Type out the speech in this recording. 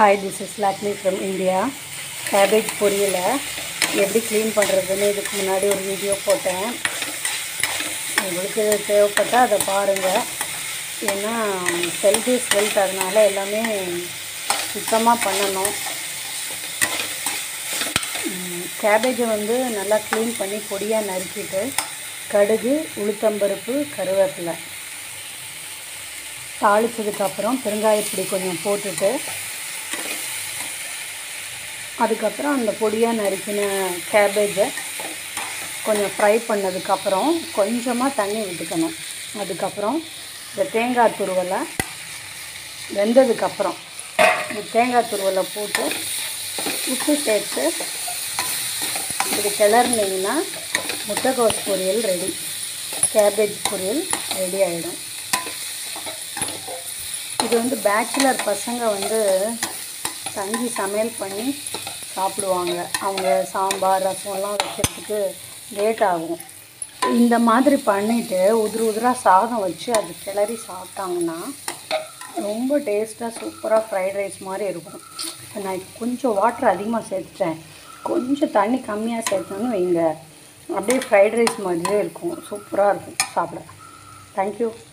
hi this is Lakshmi from India cabbage பொரியலை எப்படி clean பண்ணுறதுன்னு இதுக்கு முன்னாடி ஒரு வீடியோ போட்டேன் உங்களுக்கு தேவைப்பட்டால் அதை பாருங்கள் ஏன்னா ஹெல்த் இஸ் வெல்த் அதனால் எல்லாமே சுத்தமாக பண்ணணும் கேபேஜை வந்து நல்லா க்ளீன் பண்ணி பொடியாக நறுக்கிட்டு கடுகு உளுத்தம்பருப்பு கருவேப்பிலை தாளித்ததுக்கப்புறம் பெருங்காயப்பொடி கொஞ்சம் போட்டுட்டு அதுக்கப்புறம் அந்த பொடியாக நறுக்கின கேபேஜை கொஞ்சம் ஃப்ரை பண்ணதுக்கப்புறம் கொஞ்சமாக தண்ணி விட்டுக்கணும் அதுக்கப்புறம் இந்த தேங்காய் துருவலை வெந்ததுக்கப்புறம் இந்த தேங்காய் துருவலை போட்டு உப்பு சேர்த்து இப்படி கிளறினீங்கன்னா முட்டைக்கோஸ் பொரியல் ரெடி கேபேஜ் பொரியல் ரெடி ஆகிடும் இது வந்து பேச்சுலர் பசங்க வந்து தங்கி சமையல் பண்ணி சாப்பிடுவாங்க அவங்க சாம்பார் ரசம்லாம் வைக்கிறதுக்கு லேட் ஆகும் இந்த மாதிரி பண்ணிவிட்டு உதிரி உதிராக சாதம் வச்சு அது கிளறி சாப்பிட்டாங்கன்னா ரொம்ப டேஸ்ட்டாக சூப்பராக ஃப்ரைட் ரைஸ் மாதிரி இருக்கும் இப்போ நான் கொஞ்சம் வாட்டர் அதிகமாக சேர்த்துட்டேன் கொஞ்சம் தண்ணி கம்மியாக சேர்த்தோன்னு வைங்க அப்படியே ஃப்ரைட் ரைஸ் மாதிரியே இருக்கும் சூப்பராக இருக்கும் சாப்பிட தேங்க்யூ